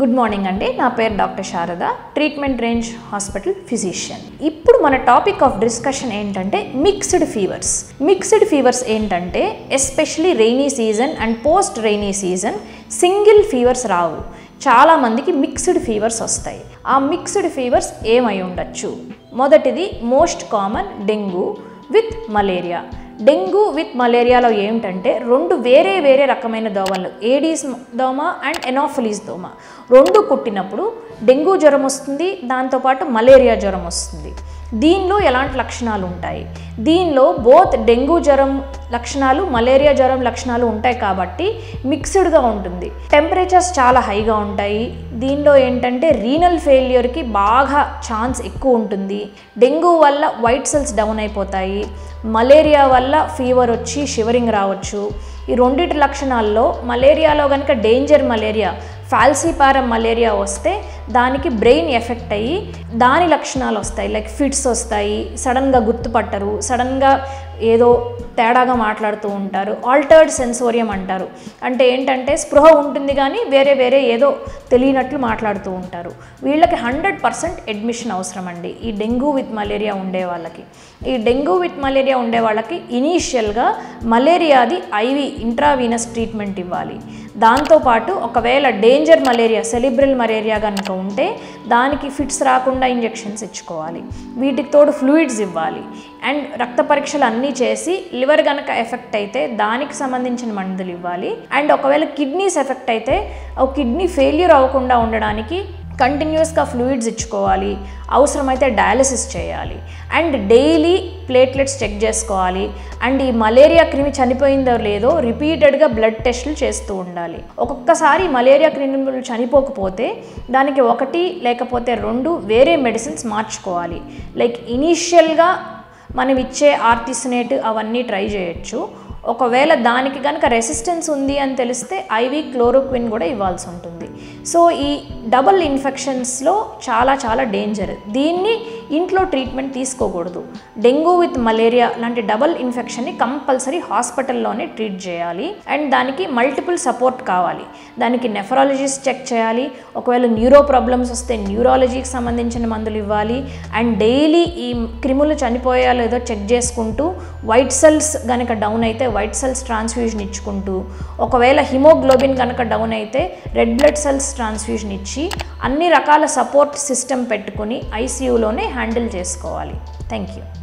good morning అండి నా పేరు doctor Sharada treatment range hospital physician ఇప్పుడు మన టాపిక్ ఆఫ్ డిస్కషన్ ఏంటంటే మిక్స్డ్ ఫీవర్స్ మిక్స్డ్ ఫీవర్స్ ఏంటంటే especially rainy season and post rainy season single fevers రావు చాలామందికి మిక్స్డ్ ఫీవర్స్ వస్తాయి ఆ మిక్స్డ్ ఫీవర్స్ ఏమై ఉండొచ్చు మొదటిది most common dengue with malaria dengue with మలేరియాలో ఏమిటంటే రెండు వేరే వేరే రకమైన దోమలు ఏడీస్ దోమ అండ్ ఎనాఫిలీస్ దోమ రెండు కుట్టినప్పుడు డెంగ్యూ జ్వరం వస్తుంది దాంతోపాటు మలేరియా జ్వరం వస్తుంది దీనిలో ఎలాంటి లక్షణాలు ఉంటాయి దీనిలో బోత్ డెంగ్యూ జ్వరం లక్షణాలు మలేరియా జ్వరం లక్షణాలు ఉంటాయి కాబట్టి మిక్స్డ్గా ఉంటుంది టెంపరేచర్స్ చాలా హైగా ఉంటాయి దీనిలో ఏంటంటే రీనల్ ఫెయిల్యూర్కి బాగా ఛాన్స్ ఎక్కువ ఉంటుంది డెంగ్యూ వల్ల వైట్ సెల్స్ డౌన్ అయిపోతాయి మలేరియా వల్ల ఫీవర్ వచ్చి షివరింగ్ రావచ్చు ఈ రెండిటి లక్షణాల్లో మలేరియాలో కనుక డేంజర్ మలేరియా ఫాల్సీపారం మలేరియా వస్తే దానికి బ్రెయిన్ ఎఫెక్ట్ అయ్యి దాని లక్షణాలు వస్తాయి లైక్ ఫిట్స్ వస్తాయి సడన్గా గుర్తుపట్టరు సడన్గా ఏదో తేడాగా మాట్లాడుతూ ఉంటారు ఆల్టర్డ్ సెన్సోరియం అంటారు అంటే ఏంటంటే స్పృహ ఉంటుంది కానీ వేరే వేరే ఏదో తెలియనట్లు మాట్లాడుతూ ఉంటారు వీళ్ళకి హండ్రెడ్ పర్సెంట్ అడ్మిషన్ అవసరం అండి ఈ డెంగ్యూ విత్ మలేరియా ఉండే వాళ్ళకి ఈ డెంగ్యూ విత్ మలేరియా ఉండే వాళ్ళకి ఇనీషియల్గా మలేరియాది ఐవి ఇంట్రావీనస్ ట్రీట్మెంట్ ఇవ్వాలి దాంతోపాటు ఒకవేళ డేంజర్ మలేరియా సెలిబ్రల్ మలేరియా కనుక ఉంటే దానికి ఫిట్స్ రాకుండా ఇంజెక్షన్స్ ఇచ్చుకోవాలి వీటికి తోడు ఫ్లూయిడ్స్ ఇవ్వాలి అండ్ రక్త పరీక్షలు అన్నీ చేసి లివర్ కనుక ఎఫెక్ట్ అయితే దానికి సంబంధించిన మందులు ఇవ్వాలి అండ్ ఒకవేళ కిడ్నీస్ ఎఫెక్ట్ అయితే ఆ కిడ్నీ ఫెయిల్యూర్ అవ్వకుండా ఉండడానికి కంటిన్యూస్గా ఫ్లూయిడ్స్ ఇచ్చుకోవాలి అవసరమైతే డయాలసిస్ చేయాలి అండ్ డైలీ ప్లేట్లెట్స్ చెక్ చేసుకోవాలి అండ్ ఈ మలేరియా క్రిమి చనిపోయిందో లేదో రిపీటెడ్గా బ్లడ్ టెస్టులు చేస్తూ ఉండాలి ఒక్కొక్కసారి మలేరియా క్రిములు చనిపోకపోతే దానికి ఒకటి లేకపోతే రెండు వేరే మెడిసిన్స్ మార్చుకోవాలి లైక్ ఇనీషియల్గా మనం ఇచ్చే ఆర్టిసినేట్ అవన్నీ ట్రై చేయొచ్చు ఒకవేళ దానికి కనుక రెసిస్టెన్స్ ఉంది అని తెలిస్తే ఐవి క్లోరోక్విన్ కూడా ఇవ్వాల్సి ఉంటుంది సో ఈ డబుల్ ఇన్ఫెక్షన్స్లో చాలా చాలా డేంజర్ దీన్ని ఇంట్లో ట్రీట్మెంట్ తీసుకోకూడదు డెంగ్యూ విత్ మలేరియా లాంటి డబుల్ ఇన్ఫెక్షన్ని కంపల్సరీ హాస్పిటల్లోనే ట్రీట్ చేయాలి అండ్ దానికి మల్టిపుల్ సపోర్ట్ కావాలి దానికి నెఫరాలజిస్ట్ చెక్ చేయాలి ఒకవేళ న్యూరో ప్రాబ్లమ్స్ వస్తే న్యూరాలజీకి సంబంధించిన మందులు ఇవ్వాలి అండ్ డైలీ ఈ క్రిములు చనిపోయా లేదో చెక్ చేసుకుంటూ వైట్ సెల్స్ కనుక డౌన్ అయితే వైట్ సెల్స్ ట్రాన్స్ఫ్యూజన్ ఇచ్చుకుంటూ ఒకవేళ హిమోగ్లోబిన్ కనుక డౌన్ అయితే రెడ్ బ్లడ్ సెల్స్ ట్రాన్స్ఫ్యూజన్ ఇచ్చి అన్ని రకాల సపోర్ట్ సిస్టమ్ పెట్టుకుని ఐసీయూలోనే హ్యాండిల్ చేసుకోవాలి థ్యాంక్ యూ